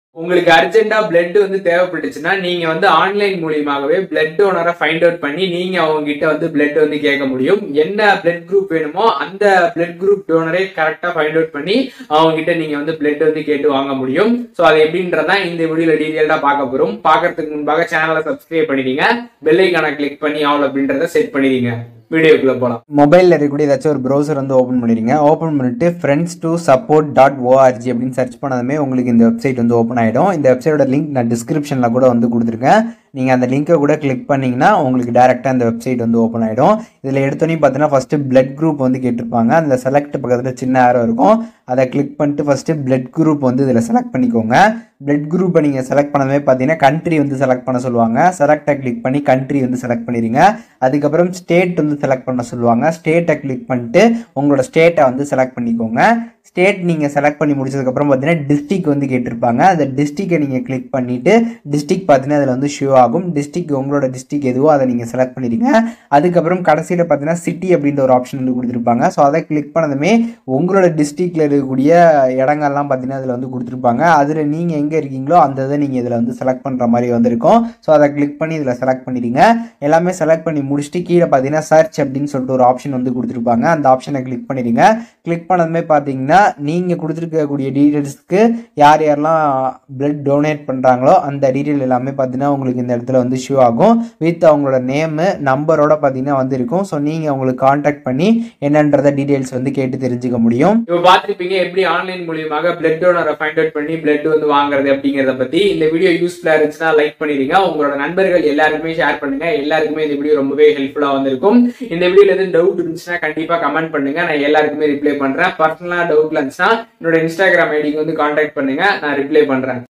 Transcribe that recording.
உங்களுக்கு அர்ஜென்ட்டா பிளட் வந்து தேவைப்பட்டுச்சுன்னா நீங்க வந்து ஆன்லைன் மூலியமாகவே பிளட் டோனரை ஃபைண்ட் அவுட் பண்ணி நீங்க அவங்க கிட்ட வந்து பிளட் வந்து கேட்க முடியும் என்ன பிளட் குரூப் வேணுமோ அந்த பிளட் குரூப் டோனரை கரெக்டா ஃபைண்ட் அவுட் பண்ணி அவங்க கிட்ட நீங்க வந்து பிளட் வந்து கேட்டு வாங்க முடியும் சோ அது எப்படின்றதா இந்த வீடியோல டீடைல்டா பார்க்க போறோம் பார்க்கறதுக்கு முன்பாக சேனலை சப்ஸ்கிரைப் பண்ணிடுங்க பெல் ஐக்கான கிளிக் பண்ணி ஆல் அப்படின்றத செட் பண்ணிடுங்க வீடியோக்குள்ள போலாம் மொபைலில் இருக்கக்கூடிய ஏதாச்சும் ஒரு ப்ரௌசர் வந்து ஓப்பன் பண்ணிடுங்க ஓப்பன் பண்ணிட்டு friends to support dot O R G அப்படின்னு சர்ச் பண்ணதுமே உங்களுக்கு இந்த வெப்சைட் வந்து ஓப்பன் ஆகிடும் இந்த வெப்சைட்டோட லிங்க் நான் டிஸ்கிரிப்ஷனில் கூட வந்து கொடுத்துருக்கேன் நீங்கள் அந்த லிங்கை கூட கிளிக் பண்ணிங்கன்னா உங்களுக்கு டேரெக்டாக அந்த வெப்சைட் வந்து ஓப்பன் ஆகிடும் இதில் எடுத்தோன்னே பார்த்தீங்கன்னா ஃபஸ்ட்டு பிளட் குரூப் வந்து கேட்டிருப்பாங்க அந்த செலக்ட் பக்கத்தில் சின்ன ஆரோ இருக்கும் அதை கிளிக் பண்ணிட்டு ஃபஸ்ட்டு பிளட் குரூப் வந்து இதில் செலக்ட் பண்ணிக்கோங்க பிளட் குரூப்பை நீங்கள் செலக்ட் பண்ணதுமே பார்த்தீங்கன்னா கண்ட்ரி வந்து செலக்ட் பண்ண சொல்லுவாங்க செலக்டை கிளிக் பண்ணி கண்ட்ரி வந்து செலக்ட் பண்ணிடுங்க அதுக்கப்புறம் ஸ்டேட் வந்து செலக்ட் பண்ண சொல்லுவாங்க ஸ்டேட்டை கிளிக் பண்ணிட்டு உங்களோட ஸ்டேட்டை வந்து செலக்ட் பண்ணிக்கோங்க ஸ்டேட் நீங்கள் செலக்ட் பண்ணி முடிச்சதுக்கப்புறம் பார்த்தீங்கன்னா டிஸ்ட்ரிக் வந்து கேட்டிருப்பாங்க அந்த டிஸ்ட்ரிக்டை நீங்கள் கிளிக் பண்ணிவிட்டு டிஸ்ட்ரிக் பார்த்தீங்கன்னா அதில் வந்து ஷோ ஆகும் டிஸ்ட்ரிக் உங்களோட டிஸ்ட்ரிக் எதுவோ அதை நீங்கள் செலக்ட் பண்ணிடுங்க அதுக்கப்புறம் கடைசியில் பார்த்தீங்கன்னா சிட்டி அப்படின்ற ஒரு ஆப்ஷன் வந்து கொடுத்துருப்பாங்க ஸோ அதை கிளிக் பண்ணதுமே உங்களோட டிஸ்ட்ரிக்டில் இருக்கக்கூடிய இடங்கள்லாம் பார்த்தீங்கன்னா அதில் வந்து கொடுத்துருப்பாங்க அதில் நீங்கள் எங்கே இருக்கீங்களோ அந்த இதை நீங்கள் இதில் வந்து செலக்ட் பண்ணுற மாதிரி வந்திருக்கும் ஸோ அதை கிளிக் பண்ணி இதில் செலக்ட் பண்ணிடுங்க எல்லாமே செலக்ட் பண்ணி முடிச்சுட்டு கீழே பார்த்தீங்கன்னா சர்ச் அப்படின்னு சொல்லிட்டு ஒரு ஆப்ஷன் வந்து கொடுத்துருப்பாங்க அந்த ஆப்ஷனை கிளிக் பண்ணிடுங்க கிளிக் பண்ணதுமே பார்த்தீங்கன்னா நீங்கள் கொடுத்துருக்கக்கூடிய டீட்டெயில்ஸ்க்கு யார் யாரெல்லாம் பிளட் டொனேட் பண்ணுறாங்களோ அந்த டீட்டெயில் எல்லாமே பார்த்தீங்கன்னா உங்களுக்கு இந்த இடத்துல வந்து ஷோ ஆகும் வித் அவங்களோட நேமு நம்பரோட பார்த்தீங்கன்னா வந்து இருக்கும் ஸோ நீங்கள் அவங்களுக்கு காண்டாக்ட் பண்ணி என்னன்றத டீட்டெயில்ஸ் வந்து கேட்டு தெரிஞ்சுக்க முடியும் இப்போ பார்த்திருப்பீங்க எப்படி ஆன்லைன் மூலியமாக பிளட் டோனரை ஃபைண்ட் அவுட் பண்ணி பிளட் வந்து வாங்குறது அப்படிங்கறத பத்தி இந்த வீடியோ யூஸ்ஃபுல்லா இருந்துச்சுன்னா லைக் பண்ணிடுங்க உங்களோட நண்பர்கள் எல்லாருக்குமே ஷேர் பண்ணுங்க எல்லாருக்குமே இந்த வீடியோ ரொம்பவே ஹெல்ப்ஃபுல்லா வந்திருக்கும் இந்த வீடியோல எதுவும் டவுட் இருந்துச்சுன்னா கண்டிப்பா கமெண்ட் பண்ணுங்க நான் எல்லாருக்குமே ரிப்ளை பண்றேன் பர்சனலா டவுட்ல இருந்துச்சுன்னா என்னோட இன்ஸ்டாகிராம் ஐடிக்கு வந்து கான்டாக்ட் பண்ணுங்க நான் ரிப்ளை பண்றேன்